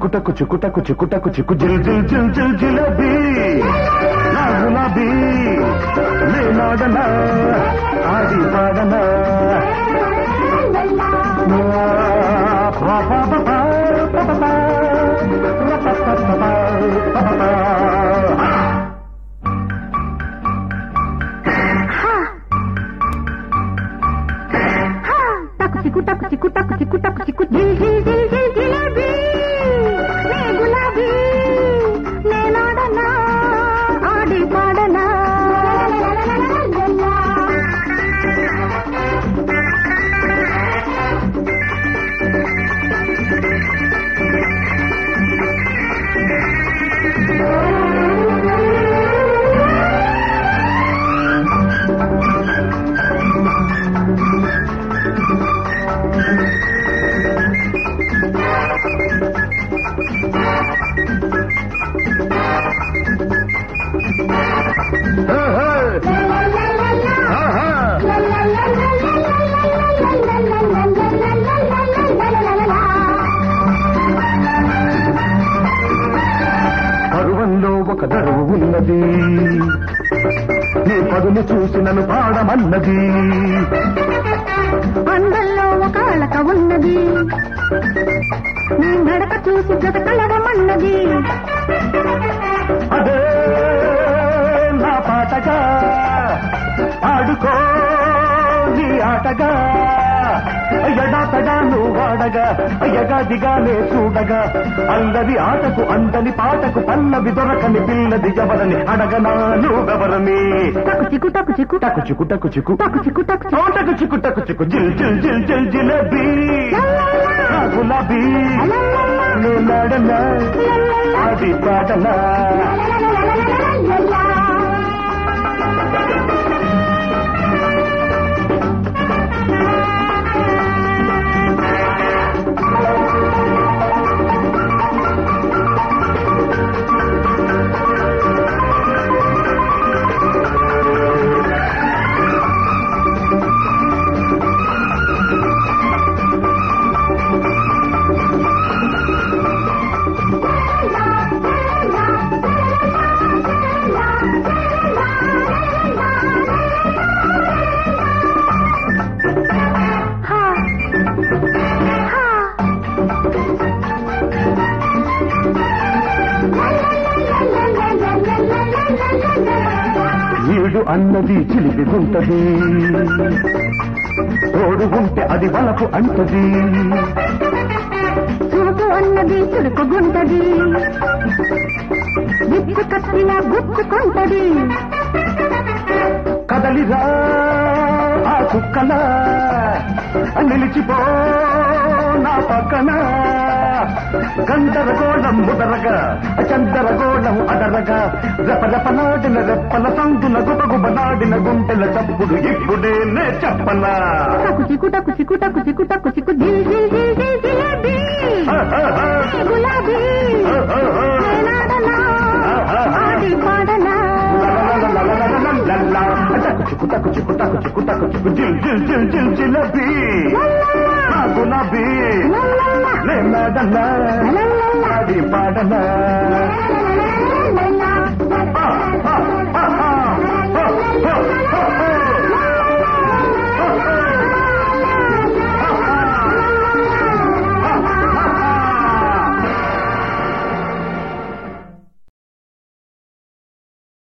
చిక్కుటకు చిక్కుటకు చిక్కుటకు చిక్కు జిల్ జిల్ జిల్ జిల్ జిలేబీ నా గులాబీ నేనాడనా ఆడి పాడనా పా పా పా పా పా పా పా. రా పా పా పా పా పా పా పా. టకు చిక్కు టకు చిక్కు టకు చిక్కు టకు చిక్కు జిల్ జిల్ జిల్ జిల్ జిలేబీ నే గులాబీ నేనాడనా ఆడి పాడనా హే, హే. ఆహా. పరువంలో ఒక దరువు ఉన్నది నీ పదును చూసి నన్ను పాడమన్నది అందంలో ఒక అలక ఉన్నది నీ నడక చూసి జత కలవమన్నది అదే నా పాటగా ఆడుకో నీ ఆటగా ఎడాతగా నువ్వు వాడగా ఎగాదిగానే చూడగా అందరి ఆటకు అందని పాటకు పల్లవి దొరకని పిల్లది ఎవరని అడగనా నువ్వెవరని టకు చిక్కు టకు చిక్కు టకు చిక్కు టకు చిక్కు టకు చిక్కు టకు చిక్కు టకు చిక్కు టకు చిక్కు జిల్ జిల్ జిల్ జిల్ జిలేబీ నా గులాబీ నేనాడనా ఆడి పాటనా హా హా ఈడు అన్నది చిలిపి ఉంటది తోడు ఉంటే అది వలపు అంటది చూపు అన్నది చురుకుగుంటది విప్పు కత్తిలా గుచ్చుకుంటది కదలిరా ఆ కుక్కల నిలిచిపో నా పక్కన గందరగోళం ముదరగా చందరగోళం అదరగా రెపరెపనాడిన రెప్పల సందున గుబగుబనాడిన గుంటెల చప్పుడు ఇప్పుడే నే చెప్పనా టకు చిక్కు టకు చిక్కు టకు చిక్కు టకు చిక్కు జిల్ జిల్ జిల్ జిల్ జిలేబీ నే గులాబీ నేనాడనా ఆడి పాడనా టకు చిక్కు టకు చిక్కు టకు చిక్కు టకు చిక్కు జిల్ జిల్ జిల్ జిల్ జిలబీ గులాబీ లల్లల్లా, నేనాడన్నా లల్లల్లా. ఆడి పాడనా